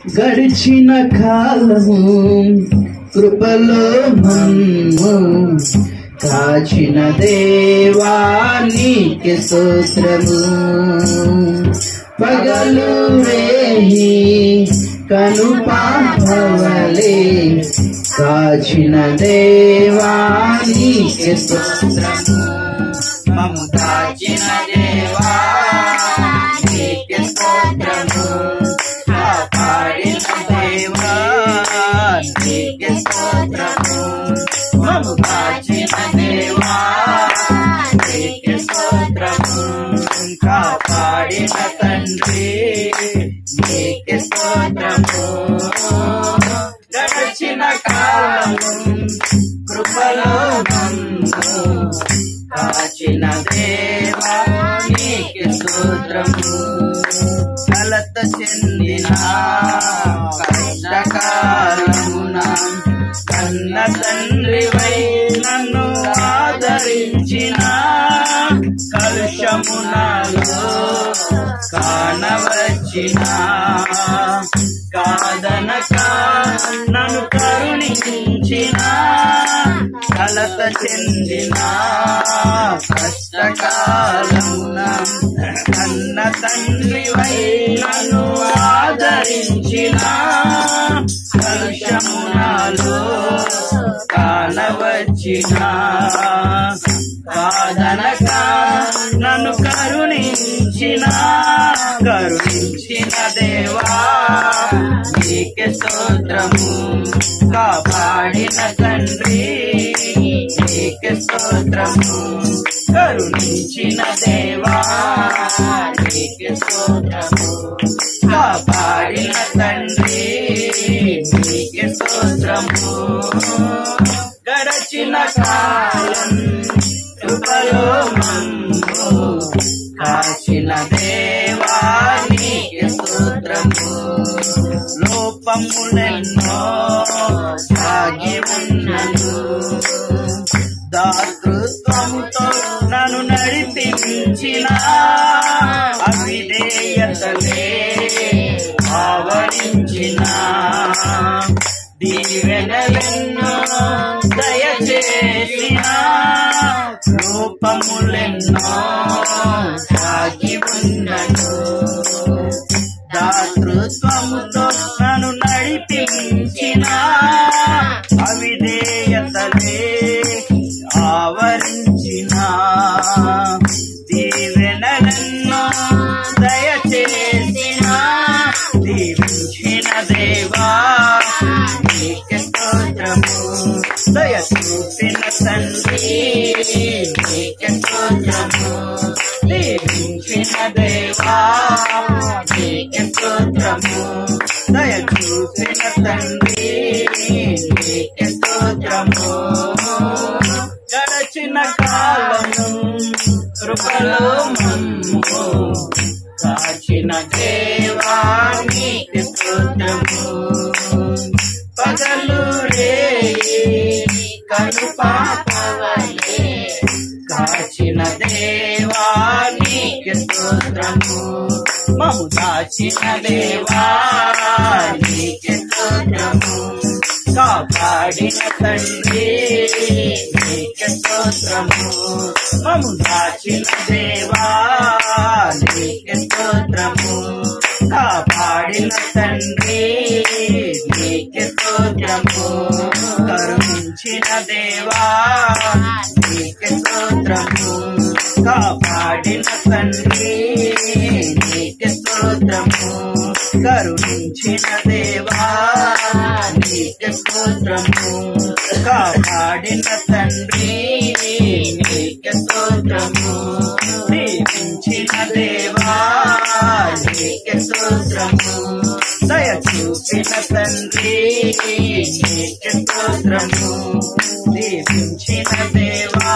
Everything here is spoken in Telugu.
గడిచిన కాలము కృపలో మమ్ము కాచిన దేవానికి స్తోత్రము పగలు రేయి కను పాపవలే కాచిన దేవానికి స్తోత్రము మము కాచిన దేవా నీకే స్తోత్రము కాపాడిన దేవా నీకే స్తోత్రము మము కాచిన దేవా నీకే స్తోత్రము కాపాడిన తండ్రి నీకే స్తోత్రము గడచిన కాలము కృపలో నన్ను కాచిన దేవా నీకే స్తోత్రము కలత చెందిన కష్టకాలమున కన్న తండ్రివై నన్ను ఆదరించిన కలుషమునాలో కానవచ్చిన కాదనక నన్ను కరుణించిన కలత చెందిన కష్టకాలమున కన్న తండ్రివై నన్ను ఆదరించిన కలుషమునాలో కానవచ్చిన కాదనక నన్ను కరుణించిన కరుణించిన దేవా నీకే స్తోత్రము కాపాడిన తండ్రి నీకే స్తోత్రము కరుణించిన దేవా నీకే స్తోత్రము కాపాడిన తండ్రి నీకే స్తోత్రము గడచిన కాలం కృపలో మమ్ము కాచిన దేవా నీకే స్తోత్రము లోపములెన్నో సాగి ఉన్నను దాతృత్వముతో నన్ను నడిపించిన అవిధేయతలే ఆవరించిన దీవెనలెన్నో దయచేసిన రూపములెన్నో సాగి ఉన్నను దాతృత్వముతో నన్ను నడిపించిన అవిధేయతలే ఆవరించిన దీవెనలెన్నో దయచేసిన దీవించిన దేవా నీకే స్తోత్రము దయ చూపిన తండ్రి నీకే స్తోత్రము దీవించిన దేవా నీకే స్తోత్రము దయ చూపిన తండ్రి నీకే స్తోత్రము గడచిన కాలము కృపలో మమ్ము కాచిన దేవా నీకే స్తోత్రము పగలు రే కను పాపవలే కాచిన దేవా నీకే స్తోత్రము మము దాచిన దేవా నీకే స్తోత్రము కాపాడిన తండ్రి నీకే స్తోత్రము మము దాచిన దేవా నీకే స్తోత్రము కాపాడిన తండ్రి నీకే స్తోత్రము కరుణించిన దేవా నీకే స్తోత్రము కాపాడిన తండ్రి నీకే స్తోత్రము కరుణించిన దేవా నీకే స్తోత్రము కాపాడిన తండ్రి నీకే స్తోత్రము దీవించిన దేవా నీకే స్తోత్రము దయ చూపిన తండ్రి నీకే స్తోత్రము దీవించిన దేవా